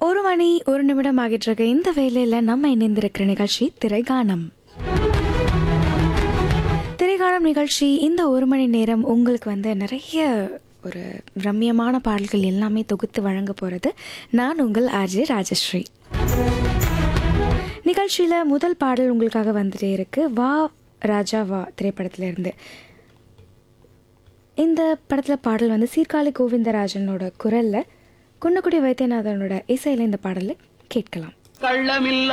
ஒரு மணி ஒரு நிமிடம் ஆகிட்டு இருக்க இந்த வேலையில நம்ம இணைந்திருக்கிற நிகழ்ச்சி திரைகானம் திரைகானம் நிகழ்ச்சி இந்த ஒரு மணி நேரம் உங்களுக்கு வந்து நிறைய ஒரு ரம்மியமான பாடல்கள் எல்லாமே தொகுத்து வழங்க போகிறது நான் உங்கள் ஆர்ஜே ராஜஸ்ரீ நிகழ்ச்சியில் முதல் பாடல் உங்களுக்காக வந்துட்டே இருக்கு வா ராஜா வா திரைப்படத்துல இருந்து இந்த படத்தில் பாடல் வந்து சீர்காழி கோவிந்தராஜனோட குரலில் குன்னக்குடி வைத்தியநாதனோட இசையில் இந்த பாடலை கேட்கலாம் கள்ளமில்ல